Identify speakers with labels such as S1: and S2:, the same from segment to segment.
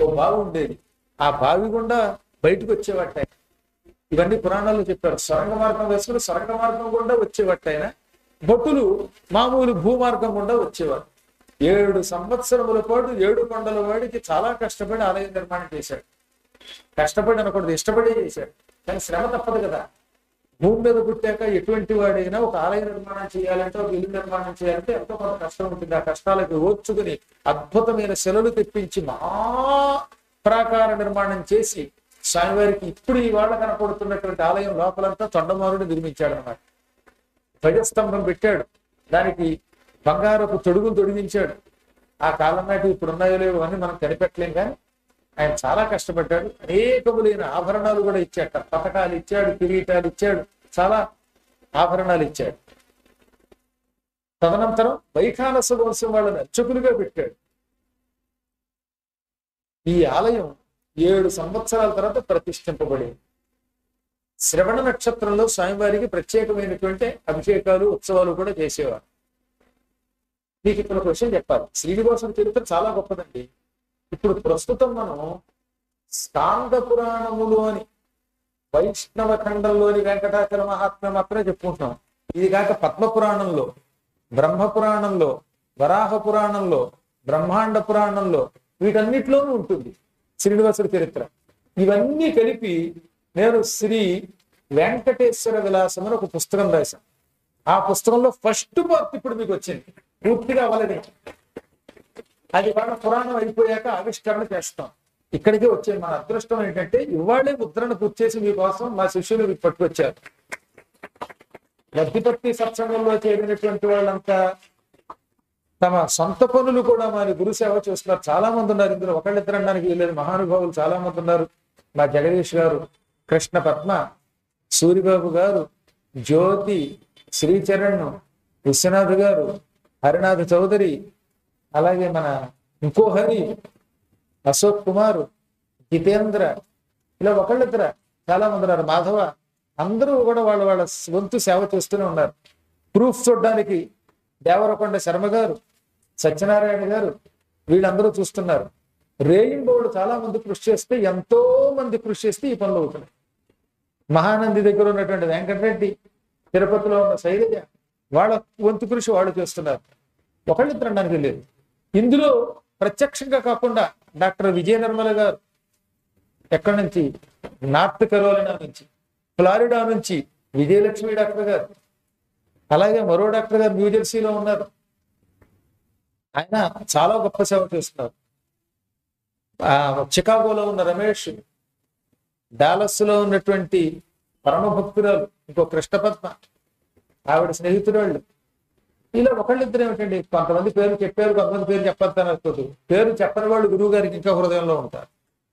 S1: ఓ బావి ఉండేది ఆ బావి గుండా బయటకు వచ్చేవాట ఆయన. ఇవన్నీ పురాణాల్లో చెప్పారు సొరంగ మార్గం వేసుకుని సొరంగ మార్గం గుండా వచ్చేవాట ఆయన భక్తులు మామూలు భూమార్గం గుండా వచ్చేవారు ఏడు సంవత్సరముల పాటు ఏడు కొండల వాడికి చాలా కష్టపడి ఆలయ నిర్మాణం చేశాడు కష్టపడి అనకూడదు ఇష్టపడి చేశాడు కానీ శ్రమ తప్పదు కదా భూమి మీద పుట్టాక ఎటువంటి వాడైనా ఒక ఆలయ నిర్మాణం చేయాలంటే ఒక ఇల్లు నిర్మాణం చేయాలంటే ఎంతో కొంత కష్టం ఉంటుంది ఆ కష్టాలకు ఓర్చుకుని అద్భుతమైన శిలలు తెప్పించి మహా ప్రాకార నిర్మాణం చేసి స్వామివారికి ఇప్పుడు ఇవాళ కనపడుతున్నటువంటి ఆలయం లోపలంతా తొండమారుడు నిర్మించాడు అనమాట ధ్వజస్తంభం పెట్టాడు దానికి బంగారపు తొడుగులు తొడిగించాడు ఆ కాలం నాటి ఇప్పుడు ఉన్నాయో లేవో అని మనం కనిపెట్టలేం కానీ ఆయన చాలా కష్టపడ్డాడు అనేకములైన ఆభరణాలు కూడా ఇచ్చాట పథకాలు ఇచ్చాడు కిరీటాలు ఇచ్చాడు చాలా ఆభరణాలు ఇచ్చాడు తదనంతరం వైఖానస వంశం వాళ్ళని అర్చకులుగా పెట్టాడు ఈ ఆలయం ఏడు సంవత్సరాల తర్వాత ప్రతిష్ఠింపబడింది శ్రవణ నక్షత్రంలో స్వామివారికి ప్రత్యేకమైనటువంటి అభిషేకాలు ఉత్సవాలు కూడా చేసేవారు మీకు ఇక్కడ ఒక విషయం చెప్పాలి శ్రీనివాసుడి చరిత్ర చాలా గొప్పదండి ఇప్పుడు ప్రస్తుతం మనం స్కాంద పురాణములోని వైష్ణవ ఖండంలోని వెంకటాచల మహాత్మ్యం మాత్రమే చెప్పుకుంటున్నాం ఇది కాక పద్మ పురాణంలో బ్రహ్మ పురాణంలో వరాహ పురాణంలో బ్రహ్మాండ పురాణంలో వీటన్నిటిలోనూ ఉంటుంది శ్రీనివాసుడి చరిత్ర ఇవన్నీ కలిపి నేను శ్రీ వెంకటేశ్వర విలాసం అని ఒక పుస్తకం రాశాను ఆ పుస్తకంలో ఫస్ట్ పార్ట్ ఇప్పుడు మీకు వచ్చింది పూర్తిగా అవ్వలేదు అది వాళ్ళ పురాణం అయిపోయాక ఆవిష్కరణ చేస్తాం ఇక్కడికే వచ్చే మన అదృష్టం ఏంటంటే ఇవాళే ముద్రణ పూర్తి చేసి మీకోసం మా శిష్యులు మీకు పట్టుకొచ్చారు లబ్ధిపత్తి సత్సంగంలో చేరినటువంటి వాళ్ళంతా తమ సొంత పనులు కూడా మరి గురు సేవ చేస్తున్నారు చాలా మంది ఉన్నారు ఇందులో ఒకళ్ళిద్దరు అనడానికి వీలేదు మహానుభావులు చాలా మంది ఉన్నారు మా జగదీష్ గారు కృష్ణ పద్మ సూరిబాబు గారు జ్యోతి శ్రీచరణ్ విశ్వనాథ్ గారు హరినాథ్ చౌదరి అలాగే మన ఇంకో హరి అశోక్ కుమార్ జితేంద్ర ఇలా ఒకళ్ళిద్దర చాలా మంది ఉన్నారు మాధవ అందరూ కూడా వాళ్ళ వాళ్ళ వంతు సేవ చేస్తూనే ఉన్నారు ప్రూఫ్ చూడడానికి దేవరకొండ శర్మ గారు సత్యనారాయణ గారు వీళ్ళందరూ చూస్తున్నారు రేయింబోళ్ళు చాలా మంది కృషి చేస్తే ఎంతో మంది కృషి చేస్తే ఈ పనులు అవుతున్నాయి మహానంది దగ్గర ఉన్నటువంటి వెంకటరెడ్డి తిరుపతిలో ఉన్న శైలజ వాళ్ళ వంతు కృషి వాళ్ళు చేస్తున్నారు ఒకళ్ళిద్దరు అనడానికి లేదు ఇందులో ప్రత్యక్షంగా కాకుండా డాక్టర్ విజయ నిర్మల గారు ఎక్కడి నుంచి నార్త్ కరోలినా నుంచి ఫ్లారిడా నుంచి విజయలక్ష్మి డాక్టర్ గారు అలాగే మరో డాక్టర్ గారు న్యూజెర్సీలో ఉన్నారు ఆయన చాలా గొప్ప సేవ చేస్తున్నారు ఆ, చికాగోలో ఉన్న రమేష్ డాలస్ లో ఉన్నటువంటి పరమ భక్తురాలు ఇంకో కృష్ణపద్మ ఆవిడ స్నేహితురాళ్ళు ఇలా ఒకళ్ళిద్దరు ఏమిటండి కొంతమంది పేరు చెప్పారు కొంతమంది పేరు చెప్పొద్దని అనుకోదు పేరు చెప్పని వాళ్ళు గురువు గారికి ఇంకా హృదయంలో ఉంటారు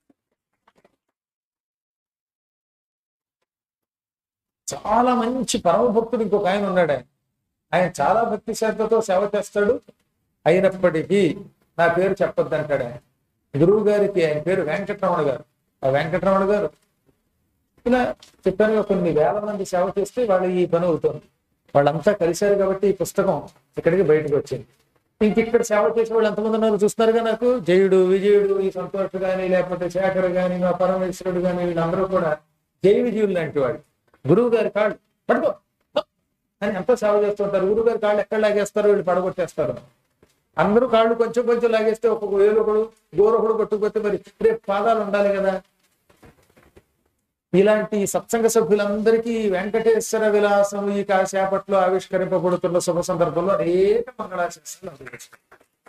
S1: చాలా మంచి పరమ భక్తుడు ఇంకొక ఆయన ఉన్నాడు ఆయన ఆయన చాలా భక్తి శ్రద్ధతో సేవ చేస్తాడు అయినప్పటికీ నా పేరు చెప్పొద్దు అంటాడు ఆయన గురువు గారికి ఆయన పేరు వెంకటరమణ గారు ఆ వెంకటరమణ గారు ఇలా చెప్పాను కదా, కొన్ని వేల మంది సేవ చేస్తే వాళ్ళు ఈ పని అవుతుంది వాళ్ళంతా కలిశారు కాబట్టి ఈ పుస్తకం ఇక్కడికి బయటకు వచ్చింది ఇంక ఇక్కడ సేవ చేసే వాళ్ళు ఎంతమంది ఉన్నారు చూస్తున్నారుగా నాకు జయుడు విజయుడు ఈ సంతోష్ గాని లేకపోతే శేఖర్ గాని మా పరమేశ్వరుడు గాని వీళ్ళందరూ కూడా జై విజయులు లాంటి వాడు గురువు గారి కాళ్ళు పడుకో అని ఎంతో సేవ చేస్తుంటారు గురువు గారి కాళ్ళు ఎక్కడ లాగేస్తారు వీళ్ళు పడగొట్టేస్తారు అందరూ కాళ్ళు కొంచెం కొంచెం లాగేస్తే ఒక్కొక్క వేలు ఒకడు గోరొకడు కొట్టుకుపోతే మరి రేపు పాదాలు ఉండాలి కదా ఇలాంటి సత్సంగ సభ్యులందరికీ వెంకటేశ్వర విలాసం ఈ కాసేపట్లో ఆవిష్కరింపబడుతున్న శుభ సందర్భంలో అనేక మంగళాశాసనాలు అందజేస్తాయి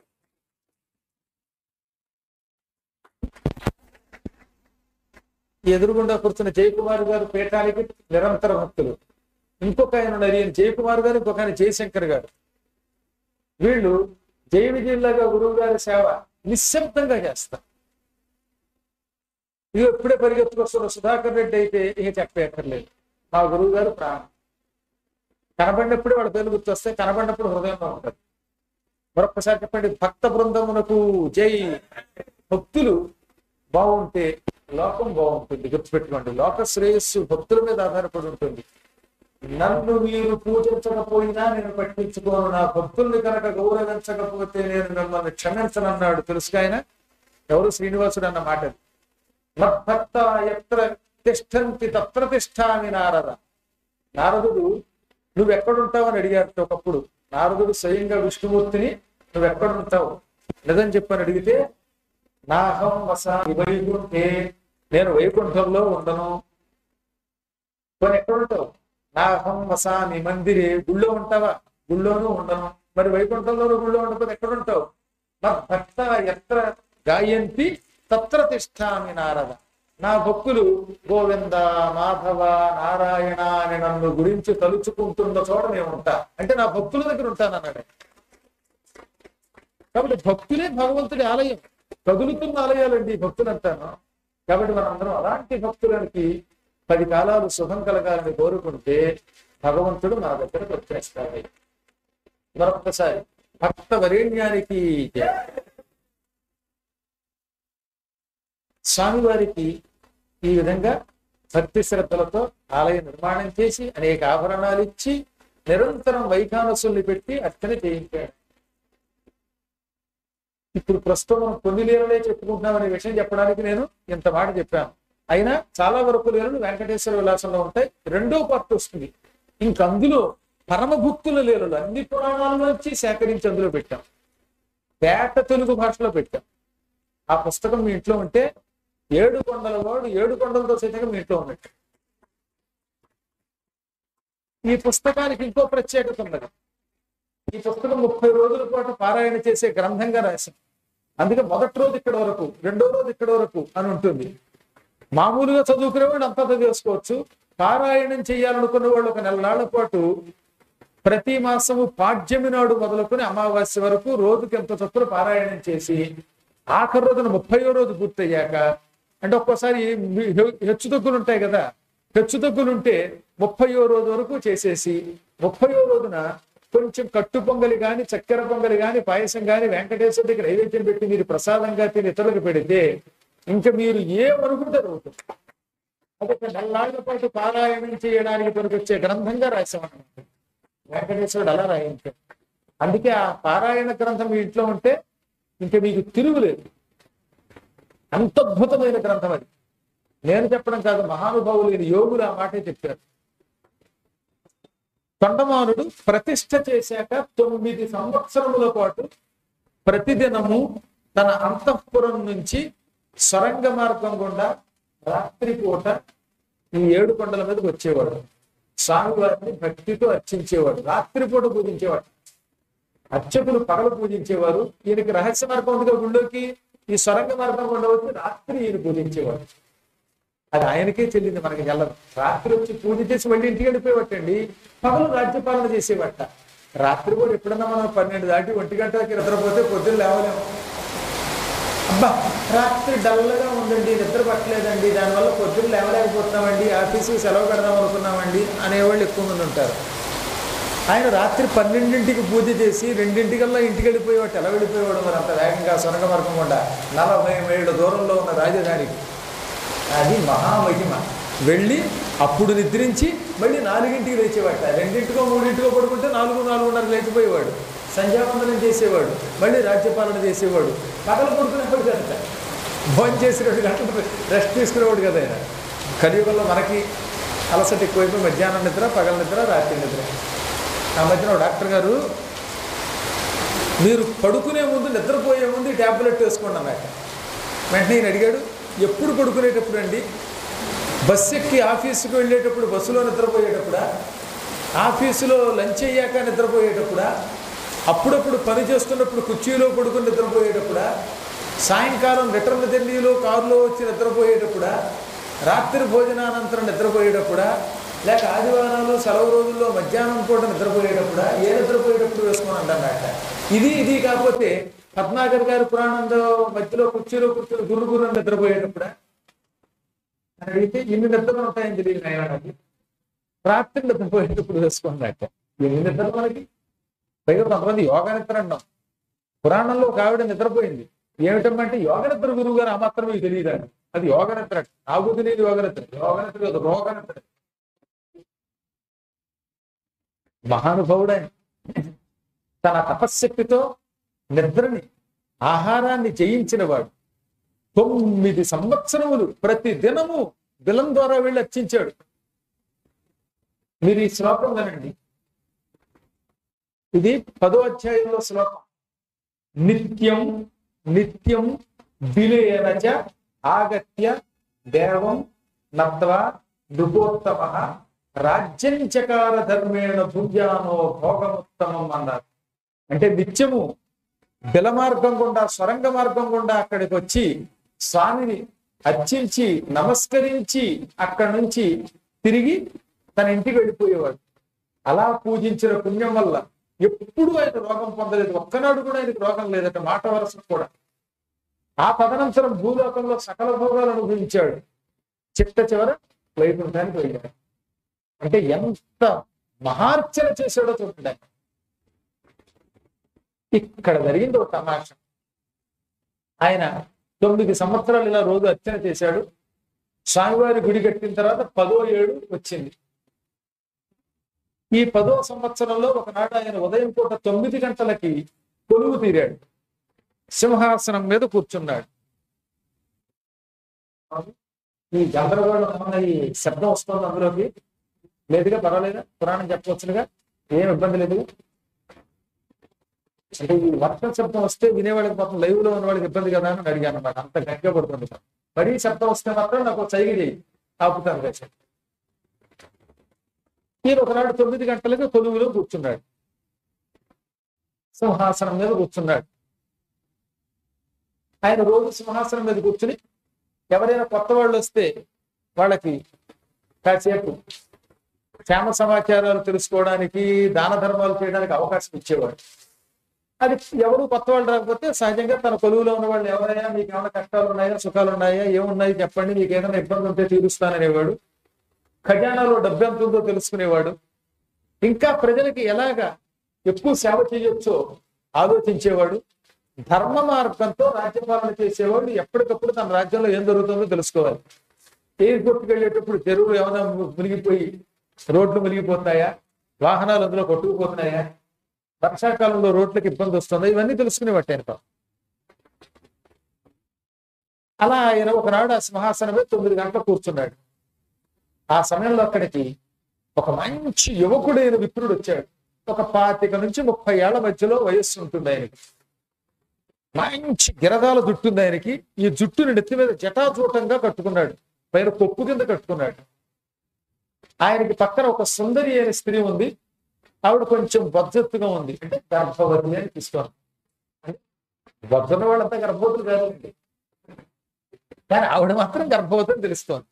S1: ఎదురుగుండా కూర్చున్న జయకుమార్ గారు పీఠానికి నిరంతర భక్తులు ఇంకొక ఆయన ఉన్నారు ఈయన జయకుమార్ గారు ఇంకొక ఆయన జయశంకర్ గారు వీళ్ళు జయ విజయులాగా గురువు గారి సేవ నిశ్శబ్దంగా చేస్తారు ఇవి ఎప్పుడే పరిగెత్తుకొస్తున్న సుధాకర్ రెడ్డి అయితే ఇక చెప్పేక్కర్లేదు మా గురువు గారు ప్రాణం కనబడినప్పుడే వాళ్ళ పేరు గుర్తొస్తే కనబడినప్పుడు హృదయంలో ఉంటుంది మరొక్కసారి చెప్పండి భక్త బృందమునకు జై భక్తులు బాగుంటే లోకం బాగుంటుంది గుర్తుపెట్టుకోండి లోక శ్రేయస్సు భక్తుల మీద ఆధారపడి ఉంటుంది నన్ను మీరు పూజించకపోయినా నేను పట్టించుకోను నా భక్తుల్ని కనుక గౌరవించకపోతే నేను మిమ్మల్ని క్షమించనన్నాడు తెలుసుగా ఆయన ఎవరు శ్రీనివాసుడు అన్న మాట అది. మద్భక్త ఎత్ర తిష్టంతి తత్ర తిష్టామి నారద నారదుడు నువ్వు ఎక్కడుంటావు అని అడిగారు ఒకప్పుడు నారదుడు స్వయంగా విష్ణుమూర్తిని నువ్వు ఎక్కడుంటావు నిజం చెప్పని అడిగితే నాహం వసామి వైకుంఠే నేను వైకుంఠంలో ఉండను కొన్ని ఎక్కడ ఉంటావు నాహం వసామి మందిరే గుళ్ళో ఉంటావా గుళ్ళోనూ ఉండను మరి వైకుంఠంలోనూ గుళ్ళో ఉండకపోతే ఎక్కడ ఉంటావు నా భక్త ఎత్ర గాయంతి తత్ర తిష్టామి నారద నా భక్తులు గోవింద మాధవ నారాయణ అని నన్ను గురించి తలుచుకుంటున్న చోట నేను ఉంటా అంటే నా భక్తుల దగ్గర ఉంటాను అన్నాడు కాబట్టి భక్తులే భగవంతుడి ఆలయం కదులుతున్న ఆలయాలండి ఈ భక్తులంటాను కాబట్టి మనందరం అలాంటి భక్తులకి పది కాలాలు శుభం కలగాలని కోరుకుంటే భగవంతుడు మన దగ్గరకు వచ్చేస్తాడు మరొకసారి భక్త వరేణ్యానికి జయ. స్వామివారికి ఈ విధంగా భక్తి శ్రద్ధలతో ఆలయ నిర్మాణం చేసి అనేక ఆభరణాలు ఇచ్చి నిరంతరం వైఖానసుల్ని పెట్టి అర్చన చేయించాడు ఇప్పుడు ప్రస్తుతం మనం కొన్ని లీలలే చెప్పుకుంటున్నాం అనే విషయం చెప్పడానికి నేను ఇంత మాట చెప్పాను అయినా చాలా వరకు లీలలు వెంకటేశ్వర విలాసంలో ఉంటాయి రెండో పార్ట్ వస్తుంది ఇంక అందులో పరమ భక్తుల లీలలు అన్ని పురాణాల నుంచి సేకరించి అందులో పెట్టాం పేట తెలుగు భాషలో పెట్టాం ఆ పుస్తకం మీ ఇంట్లో ఉంటే ఏడు కొండల వాడు ఏడు కొండలతో సైతంగా మీ ఇంట్లో ఉన్నట్టు ఈ పుస్తకానికి ఇంకో ప్రత్యేకత ఉన్నది ఈ పుస్తకం ముప్పై రోజుల పాటు పారాయణ చేసే గ్రంథంగా రాశాం అందుకే మొదటి రోజు ఇక్కడ వరకు రెండో రోజు ఇక్కడ వరకు అని ఉంటుంది మామూలుగా చదువుకునే వాళ్ళు అంతా చేసుకోవచ్చు పారాయణం చేయాలనుకున్న వాళ్ళు ఒక నెల నాళ్ల పాటు ప్రతి మాసము పాడ్యమి నాడు మొదలుకొని అమావాస్య వరకు రోజుకి ఎంత చొప్పున పారాయణం చేసి ఆఖరి రోజున ముప్పయో రోజు పూర్తయ్యాక అంటే ఒక్కోసారి మీ- హె- హెచ్చు తగ్గులు ఉంటాయి కదా హెచ్చు తగ్గులు ఉంటే ముప్పయో రోజు వరకు చేసేసి ముప్పయో రోజున కొంచెం కట్టు పొంగలి గాని చక్కెర పొంగలి గాని పాయసం గాని వెంకటేశ్వర దగ్గర నైవేద్యం పెట్టి మీరు ప్రసాదంగా తిని ఇతరులకు పెడితే ఇంకా మీరు ఏ అనుకుంటే అవుతుంది అదొక నెల్లాళ్ల పాటు పారాయణం చేయడానికి పనికొచ్చే గ్రంథంగా రాసామన్నమాట వెంకటేశ్వరుడు అలా రాయించాడు అందుకే ఆ పారాయణ గ్రంథం మీ ఇంట్లో ఉంటే ఇంకా మీకు తిరుగులేదు అంత అద్భుతమైన గ్రంథం అది నేను చెప్పడం కాదు మహానుభావులైన యోగులు ఆ మాటే చెప్పారు తొండమానుడు ప్రతిష్ఠ చేశాక తొమ్మిది సంవత్సరముల పాటు ప్రతిదినము తన అంతఃపురం నుంచి సొరంగ మార్గం గుండా రాత్రిపూట ఈ ఏడు కొండల మీదకి వచ్చేవాడు స్వామివారిని భక్తితో అర్చించేవాడు రాత్రిపూట పూజించేవాడు అర్చకులు పగలు పూజించేవారు ఈయనకి రహస్య మార్గం ఉందిగా గుళ్ళోకి ఈ సొరంగ మార్గం గుండా వచ్చి రాత్రి ఈయన పూజించేవాడు అది ఆయనకే చెల్లింది మనకి వెళ్ళదు రాత్రి వచ్చి పూజ చేసి మళ్ళీ ఇంటికి వెళ్ళిపోయేవట్టండి పగలు రాజ్యపాలన చేసేవట రాత్రి కూడా ఎప్పుడన్నా మనం పన్నెండు దాటి ఒంటి గంటలకి నిద్రపోతే పొద్దున్న లేవలేము అబ్బా రాత్రి డల్గా ఉందండి నిద్ర పట్టలేదండి దానివల్ల పొద్దున్న లేవలేకపోతున్నామండి ఆఫీసుకి సెలవు పెడదాం అనుకున్నామండి అనేవాళ్ళు ఎక్కువ మంది ఉంటారు ఆయన రాత్రి పన్నెండింటికి పూజ చేసి రెండింటికల్లా ఇంటికి వెళ్ళిపోయేవాడు ఎలా వెళ్ళిపోయేవాడు మరి అంత వేగంగా సొనగ మార్గం గుండా నలభై మైళ్ళ దూరంలో ఉన్న రాజధానికి అది మహామహిమ వెళ్ళి అప్పుడు నిద్రించి మళ్ళీ నాలుగింటికి లేచేవాట రెండింటికో మూడింటికో పడుకుంటే నాలుగు నాలుగున్నర లేచిపోయేవాడు సంధ్యావందనం చేసేవాడు మళ్ళీ రాజ్యపాలన చేసేవాడు పగలు పడుకునేవాడు కదా భోజనం చేసి రెండు గంటలు రెస్ట్ తీసుకునేవాడు కదా ఆయన కలియుగంలో మనకి అలసట ఎక్కువైపోయి మధ్యాహ్నం నిద్ర పగల నిద్ర రాత్రి నిద్ర ఆ మధ్యన ఒక డాక్టర్ గారు మీరు పడుకునే ముందు నిద్రపోయే ముందు ఈ ట్యాబ్లెట్ వేసుకోండి అన్నమాట వెంటనే ఈయన అడిగాడు ఎప్పుడు పడుకునేటప్పుడు అండి బస్సు ఎక్కి ఆఫీసుకు వెళ్ళేటప్పుడు బస్సులో నిద్రపోయేటప్పుడా ఆఫీసులో లంచ్ అయ్యాక నిద్రపోయేటప్పుడా అప్పుడప్పుడు పని చేస్తున్నప్పుడు కుర్చీలో పడుకుని నిద్రపోయేటప్పుడా సాయంకాలం రిటర్న్ జర్నీలో కారులో వచ్చి నిద్రపోయేటప్పుడా రాత్రి భోజనానంతరం నిద్రపోయేటప్పుడా లేక ఆదివారాలు సెలవు రోజుల్లో మధ్యాహ్నం పూట నిద్రపోయేటప్పుడా ఏ నిద్రపోయేటప్పుడు వేసుకోనండి అన్నమాట ఇది ఇది కాకపోతే పద్మాకర్ గారి పురాణంలో మధ్యలో కుర్చీలో కూర్చొని గుర్రు గుర్రు అని నిద్రపోయేటప్పుడా అని అడిగితే ఇన్ని నిద్రలు ఉంటాయని తెలియదు నాయన నాకు రాత్రి నిద్రపోయేటప్పుడు వేసుకున్నట్ట ఎన్ని నిద్రలు మనకి పైగా కొంతమంది యోగా నిద్ర అన్నాం పురాణంలో ఒక ఆవిడ నిద్రపోయింది ఏమిటంటే యోగ నిద్ర గురువు గారు ఆ మాత్రమే తెలియదు అది యోగ నిద్ర నాకు తెలియదు యోగ నిద్ర యోగ నిద్ర కాదు రోగ నిద్ర మహానుభావుడైన తన తపశ్శక్తితో నిద్రని ఆహారాన్ని జయించిన వాడు తొమ్మిది సంవత్సరములు ప్రతి దినము బిలం ద్వారా వెళ్ళి అర్చించాడు మీరు ఈ శ్లోకం వినండి ఇది పదో అధ్యాయంలో శ్లోకం నిత్యం నిత్యం విలేనచ ఆగత్య దేవం నత్వా నృపోత్తమ రాజ్యంచకార ధర్మేణ భుజానో భోగముత్తమం అన్నారు అంటే నిత్యము బిల మార్గం గుండా స్వరంగ మార్గం గుండా అక్కడికి వచ్చి స్వామిని అర్చించి నమస్కరించి అక్కడి నుంచి తిరిగి తన ఇంటికి వెళ్ళిపోయేవాడు అలా పూజించిన పుణ్యం వల్ల ఎప్పుడు ఆయన రోగం పొందలేదు ఒక్కనాడు కూడా ఆయనకు రోగం లేదట మాట వరస కూడా ఆ తదనంతరం భూలోకంలో సకల భోగాలు అనుభవించాడు చిట్ట చివర వైకుంఠానికి వెళ్ళాడు అంటే ఎంత మహార్చన చేశాడో చూడండి ఆయన. ఇక్కడ జరిగింది ఒక తమాషా ఆయన తొమ్మిది సంవత్సరాలు ఇలా రోజు అర్చన చేశాడు స్వామివారి గుడి కట్టిన తర్వాత పదో ఏడు వచ్చింది ఈ పదో సంవత్సరంలో ఒకనాడు ఆయన ఉదయం పూట తొమ్మిది గంటలకి కొలువు తీరాడు సింహాసనం మీద కూర్చున్నాడు ఈ గందరగోళం ఏమన్నా ఈ శబ్దం వస్తుంది అందులోకి లేదుగా పర్వాలేదా పురాణం చెప్పవచ్చునుగా ఏం ఇబ్బంది లేదు అంటే ఈ వర్షం శబ్దం వస్తే వినేవాళ్ళకి పాపం లైవ్ లో ఉన్న వాళ్ళకి ఇబ్బంది కదా అని అడిగాను అనమాట అంత గట్టిగా పడుతుంది మరీ శబ్దం వస్తే మాత్రం నాకు చైగ చేయి ఆపుతాను కదా ఈయన ఒకనాడు తొమ్మిది గంటలకు కొలువులో కూర్చున్నాడు సింహాసనం మీద కూర్చున్నాడు ఆయన రోజు సింహాసనం మీద కూర్చుని ఎవరైనా కొత్త వాళ్ళు వస్తే వాళ్ళకి కాసేపు క్షేమ సమాచారాలు తెలుసుకోవడానికి దాన ధర్మాలు చేయడానికి అవకాశం ఇచ్చేవాడు అది ఎవరు కొత్త వాళ్ళు రాకపోతే సహజంగా తన కొలువులో ఉన్న వాళ్ళు ఎవరైనా మీకు ఏమైనా కష్టాలు ఉన్నాయా సుఖాలు ఉన్నాయా ఏమున్నాయి చెప్పండి మీకు ఏదైనా ఇబ్బంది ఉంటే తీరుస్తాననేవాడు ఖజానాలో డబ్బు ఎంత ఉందో తెలుసుకునేవాడు ఇంకా ప్రజలకి ఎలాగా ఎక్కువ సేవ చేయొచ్చో ఆలోచించేవాడు ధర్మ మార్గంతో రాజ్యపాలన చేసేవాడు ఎప్పటికప్పుడు తన రాజ్యంలో ఏం జరుగుతుందో తెలుసుకోవాలి ఎయిర్పోర్ట్కి వెళ్ళేటప్పుడు చెరువులు ఏమైనా మునిగిపోయి రోడ్లు మునిగిపోతాయా వాహనాలు అందులో కొట్టుకుపోతున్నాయా వర్షాకాలంలో రోడ్లకు ఇబ్బంది వస్తుందా ఇవన్నీ తెలుసుకునేవాటి ఆయన పాపం. అలా ఆయన ఒకనాడు ఆ సింహాసనం మీద తొమ్మిది గంటలు కూర్చున్నాడు ఆ సమయంలో అక్కడికి ఒక మంచి యువకుడైన విప్రుడు వచ్చాడు ఒక పాతిక నుంచి ముప్పై ఏళ్ల మధ్యలో వయస్సు ఉంటుంది ఆయనకి మంచి గిరదాల జుట్టు ఉంది ఆయనకి ఈ జుట్టుని నెత్తి మీద జటాజూటంగా కట్టుకున్నాడు పైన కొప్పు కింద కట్టుకున్నాడు ఆయనకి పక్కన ఒక సుందరి అయిన స్త్రీ ఉంది ఆవిడ కొంచెం బద్దెత్తుగా ఉంది అంటే గర్భవతి అని తీసుకోండి బద్దన్న వాళ్ళంతా గర్భవతులు కాదండి కానీ ఆవిడ మాత్రం గర్భవతి అని తెలుస్తోంది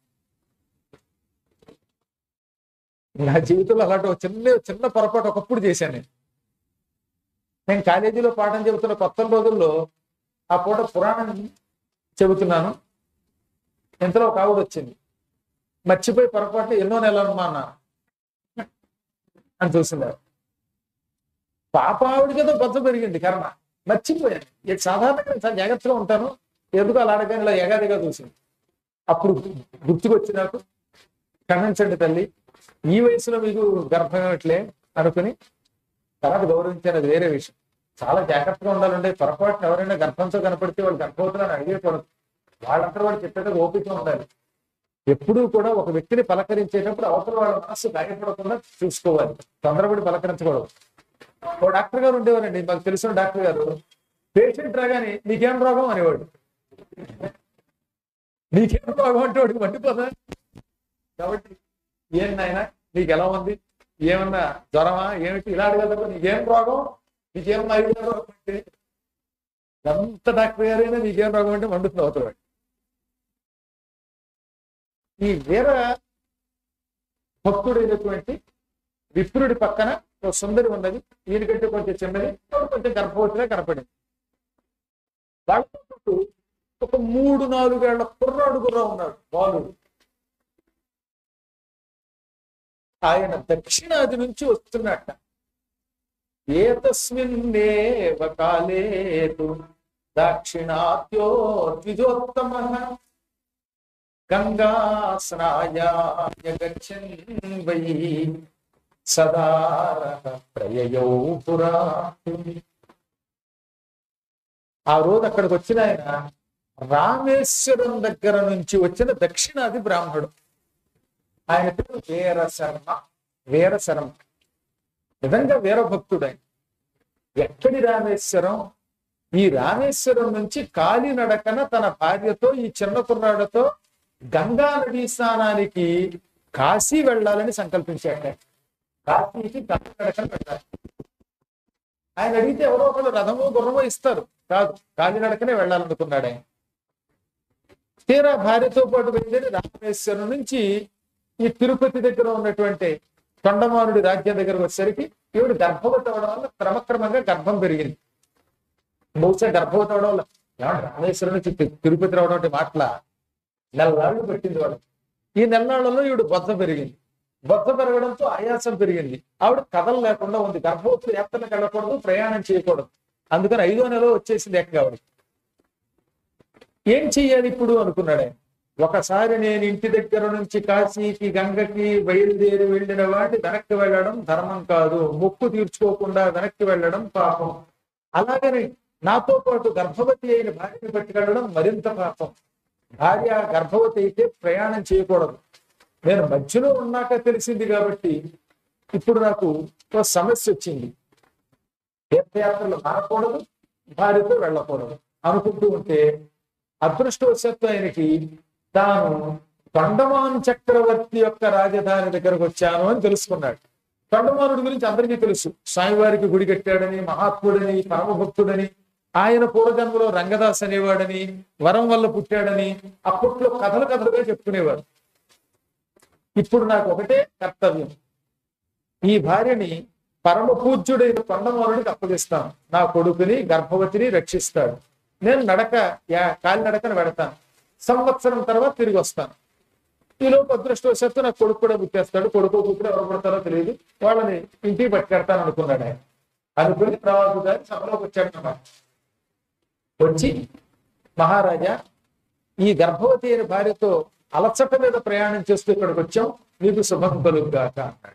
S1: నా జీవితంలో అలాంటి ఒక చిన్న చిన్న పొరపాటు ఒకప్పుడు చేశాను నేను నేను కాలేజీలో పాఠం చెబుతున్న కొత్త రోజుల్లో ఆ పూట పురాణం చెబుతున్నాను ఇంతలో ఒక ఆవిడ వచ్చింది మర్చిపోయి పొరపాటు ఎన్నో నెలలు మా అన్న అని చూసింది పాప ఆవిడకి ఏదో బొత్త పెరిగింది కర్మ మర్చిపోయాను ఇక సాధారణంగా నేను చాలా జాగ్రత్తగా ఉంటాను ఎందుకు అలా అడగాని ఇలా ఎగాదిగా చూసింది అప్పుడు గుర్తుకొచ్చి నాకు క్షమించండి తల్లి ఈ వయసులో మీకు గర్భం ఏమిట్లే అనుకుని తర్వాత గౌరవించాను అది వేరే విషయం చాలా జాగ్రత్తగా ఉండాలంటే పొరపాటున ఎవరైనా గర్భంతో కనపడితే వాళ్ళు గర్భవతులను అడిగేకూడదు వాళ్ళంతా వాళ్ళు చెప్పేది ఓపిక ఉండాలి ఎప్పుడూ కూడా ఒక వ్యక్తిని పలకరించేటప్పుడు అవతల వాళ్ళ మనస్సు గాయపడకుండా చూసుకోవాలి తొందరపడి పలకరించకూడదు ఓ డాక్టర్ గారు ఉండేవారండి మాకు తెలిసిన డాక్టర్ గారు పేషెంట్ రాగానే నీకేం రోగం అనేవాడు నీకేం రోగం అంటే వాడికి మండిపోదా కాబట్టి ఏం నాయన నీకు ఎలా ఉంది ఏమన్నా జ్వరమా ఏమిటి ఇలా అడగలదు నీకేం రోగం నీకేం ఐదు రోగం అంటే ఎంత డాక్టర్ గారైనా నీకేం రోగం అంటే మండుతుంది అవుతాడు ఈ వీర భక్తుడైనటువంటి విప్రుడి పక్కన ఒక సుందరి ఉన్నది ఈయనకంటే కొంచెం చిన్నది ఆవిడ కొంచెం గర్భవతిగా కనపడింది వాళ్ళతో పాటు ఒక మూడు నాలుగేళ్ల కుర్రాడు కూడా ఉన్నాడు బాలుడు ఆయన దక్షిణాది నుంచి వస్తున్నట్ట ఏతస్మిన్నేవ కాలేతు దాక్షిణాత్యో ద్విజోత్తమ గంగా స్నాయాయ గచ్చన్ వై సదా ప్రయయౌ పురా ఆ రోజు అక్కడికి వచ్చిన ఆయన రామేశ్వరం దగ్గర నుంచి వచ్చిన దక్షిణాది బ్రాహ్మణుడు ఆయన పేరు వీరశర్మ వీరశర్మ నిజంగా వీరభక్తుడు ఆయన ఎక్కడి రామేశ్వరం ఈ రామేశ్వరం నుంచి కాలినడకన తన భార్యతో ఈ చిన్న కుర్రాడతో గంగా నదీ స్నానానికి కాశీ వెళ్ళాలని సంకల్పించాడు ఆయన. కాశీకి కాలినడకన వెళ్ళాలి ఆయన అడిగితే ఎవరో ఒకరు రథమో గుర్రమో ఇస్తారు కాదు కాలినడకనే వెళ్ళాలనుకున్నాడు ఆయన తీరా భార్యతో పాటు వెళ్ళి రామేశ్వరం నుంచి ఈ తిరుపతి దగ్గర ఉన్నటువంటి తొండమానుడి రాజ్యం దగ్గరకు వచ్చేసరికి ఈవిడ గర్భవతి అవడం వల్ల క్రమక్రమంగా గర్భం పెరిగింది బహుశా గర్భవతి అవడం వల్ల ఏమంటే రామేశ్వరం నుంచి తి- తిరుపతి రావడం అంటే మాటల నెలలాళ్ళు పెట్టింది వాడు ఈ నెలలాళ్ళలో ఈవిడ బొత్త పెరిగింది బొత్త పెరగడంతో ఆయాసం పెరిగింది ఆవిడ కథలు లేకుండా ఉంది గర్భవతులు యాత్రలకు వెళ్ళకూడదు ప్రయాణం చేయకూడదు అందుకని ఐదో నెల వచ్చేసింది ఎక్క ఆవిడ ఏం చెయ్యాలి ఇప్పుడు అనుకున్నాడు ఆయన ఒకసారి నేను ఇంటి దగ్గర నుంచి కాశీకి గంగకి బయలుదేరి వెళ్ళిన వాడిని వెనక్కి వెళ్ళడం ధర్మం కాదు ముక్కు తీర్చుకోకుండా వెనక్కి వెళ్ళడం పాపం అలాగని నాతో పాటు గర్భవతి అయిన భార్యని పట్టుకెళ్ళడం మరింత పాపం భార్య గర్భవతి అయితే ప్రయాణం చేయకూడదు నేను మధ్యలో ఉన్నాక తెలిసింది కాబట్టి ఇప్పుడు నాకు ఒక సమస్య వచ్చింది తీర్థయాత్రలు మారకూడదు భార్యతో వెళ్ళకూడదు అనుకుంటూ ఉంటే అదృష్టవశాత్తు ఆయనకి తాను తొండమాన్ చక్రవర్తి యొక్క రాజధాని దగ్గరకు వచ్చాను అని తెలుసుకున్నాడు తొండమానుడి గురించి అందరికీ తెలుసు స్వామివారికి గుడి కట్టాడని మహాత్ముడని పరమభక్తుడని ఆయన పూర్వజన్మలో రంగదాస్ అనేవాడని వరం వల్ల పుట్టాడని అప్పట్లో కథలు కథలుగా చెప్పుకునేవాడు ఇప్పుడు నాకు ఒకటే కర్తవ్యం ఈ భార్యని పరమ పూజ్యుడైన కొండమారుడికి అప్పగిస్తాను నా కొడుకుని గర్భవతిని రక్షిస్తాడు నేను నడక యా- కాలి నడకను వెడతాను సంవత్సరం తర్వాత తిరిగి వస్తాను ఈలోపు అదృష్టవశాత్తు నా కొడుకు కూడా పుట్టేస్తాడు కొడుకు కూతురు ఎవరు పుడతారో తెలియదు వాళ్ళని ఇంటికి పట్టుకెడతాను అనుకున్నాడు ఆయన అనుకుని ప్రవాసు గారి సభలోకి వచ్చాడు అన్నమాట వచ్చి మహారాజా ఈ గర్భవతి అయిన భార్యతో అలసట మీద ప్రయాణం చేస్తూ ఇక్కడికి వచ్చాం నీకు శుభం కలుగుగాక అన్నాడు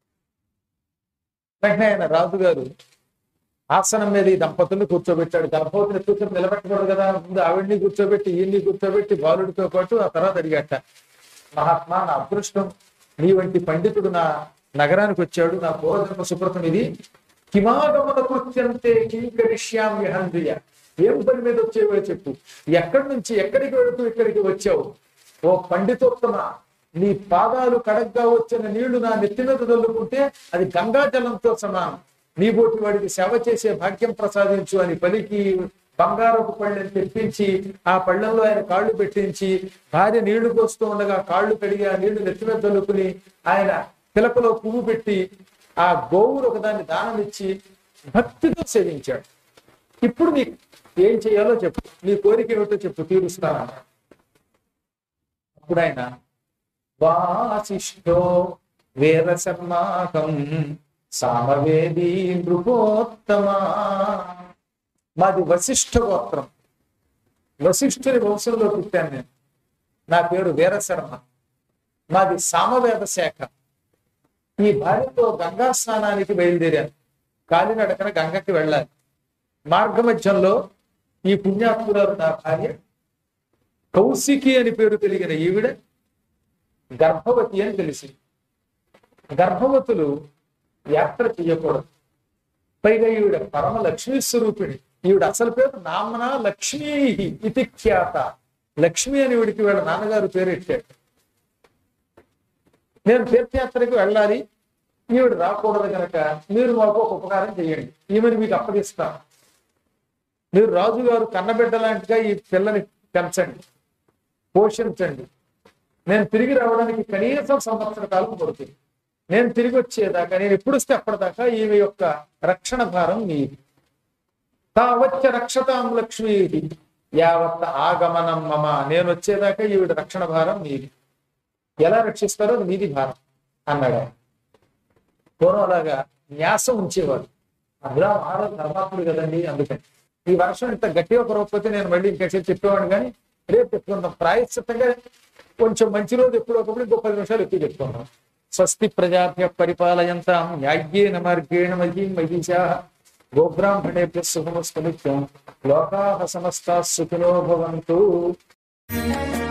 S1: వెంటనే ఆయన రాజుగారు ఆసనం మీద ఈ దంపతుల్ని కూర్చోబెట్టాడు గర్భవతిని కూర్చొని నిలబెట్టకూడదు కదా ముందు ఆవిడ్ని కూర్చోబెట్టి ఈయన్ని కూర్చోబెట్టి బాలుడితో పాటు ఆ తర్వాత అడిగట మహాత్మా నా అదృష్టం నీ వంటి పండితుడు నా నగరానికి వచ్చాడు నా పూర్వజన్మ సుకృతం ఇది కిమాగమన కృత్యంతే కింకరిష్యామ్యహంద్రియ ఏం పని మీద వచ్చేవో చెప్పు ఎక్కడి నుంచి ఎక్కడికి వెళుతూ ఇక్కడికి వచ్చావు ఓ పండితోత్తమ నీ పాదాలు కడగ్గా వచ్చిన నీళ్లు నా నెత్తి మీద చల్లుకుంటే అది గంగా జలంతో సమానం నీ బోటి వాడికి సేవ చేసే భాగ్యం ప్రసాదించు అని పలికి బంగారపు పళ్ళని తెప్పించి ఆ పళ్ళల్లో ఆయన కాళ్ళు పెట్టించి భార్య నీళ్లు పోస్తూ ఉండగా కాళ్ళు కడిగి ఆ నీళ్లు నెత్తి మీద చల్లుకుని ఆయన పిలకలో పువ్వు పెట్టి ఆ గోవులు ఒకదాన్ని దానం ఇచ్చి భక్తితో సేవించాడు ఇప్పుడు నీకు ఏం చేయాలో చెప్పు నీ కోరిక ఏమిటో చెప్పు తీరుస్తాను అప్పుడు ఆయన వాసిష్ఠో వేదశర్మాకం సామవేదీ నృపోత్తమా మాది వశిష్ఠ గోత్రం వశిష్ఠుని వంశంలో పుట్టాను నేను నా పేరు వీరశర్మ మాది సామవేద శాఖ ఈ భార్యతో గంగా స్నానానికి బయలుదేరాను కాలినడకన గంగకి వెళ్ళాలి మార్గ మధ్యంలో ఈ పుణ్యాత్మురాలు నా భార్య కౌశికి అని పేరు తెలిగిన ఈవిడ గర్భవతి అని తెలిసి గర్భవతులు యాత్ర చేయకూడదు పైగా ఈవిడ పరమ లక్ష్మీ స్వరూపిణి ఈవిడ అసలు పేరు నామన లక్ష్మీ ఇతి ఖ్యాత లక్ష్మి అని ఈవిడికి వీళ్ళ నాన్నగారు పేరు పెట్టాడు నేను తీర్థయాత్రకి వెళ్ళాలి ఈవిడ రాకూడదు కనుక మీరు మాకు ఒక ఉపకారం చేయండి ఈమెను మీకు అప్పగిస్తాను మీరు రాజుగారు కన్నబిడ్డ లాంటిగా ఈ పిల్లని పెంచండి పోషించండి నేను తిరిగి రావడానికి కనీసం సంవత్సర కాలం పడుతుంది నేను తిరిగి వచ్చేదాకా నేను ఎప్పుడు వస్తే అప్పటిదాకా ఈమె యొక్క రక్షణ భారం మీది తావచ్చ రక్షతాం లక్ష్మీ యావత్ ఆగమనం మమ నేను వచ్చేదాకా ఈవిడ రక్షణ భారం మీది ఎలా రక్షిస్తారో అది మీది భారం అన్నాడు ఆయన పూర్వం అలాగా న్యాసం ఉంచేవాడు అందులో మహారాజు ధర్మాత్ముడు కదండి అందుకని ఈ వర్షం ఇంత గట్టిగా కురవకపోతే నేను మళ్ళీ ఇంకెసేపు చెప్పేవాడు కానీ రేపు చెప్పుకుందాం ప్రాయశ్చిత్తంగా కొంచెం మంచి రోజు ఎప్పుడో ఒకప్పుడు ఇంకో పది నిమిషాలు ఎక్కువ చెప్పుకుందాం స్వస్తి ప్రజాభ్య పరిపాలయంతాం న్యాయ్యేన మార్గేణ మహీ మహిషా గోబ్రాహ్మణేభ్య శుభమస్తు నిత్యం లోకాహ సమస్తా సుఖినో భవంతు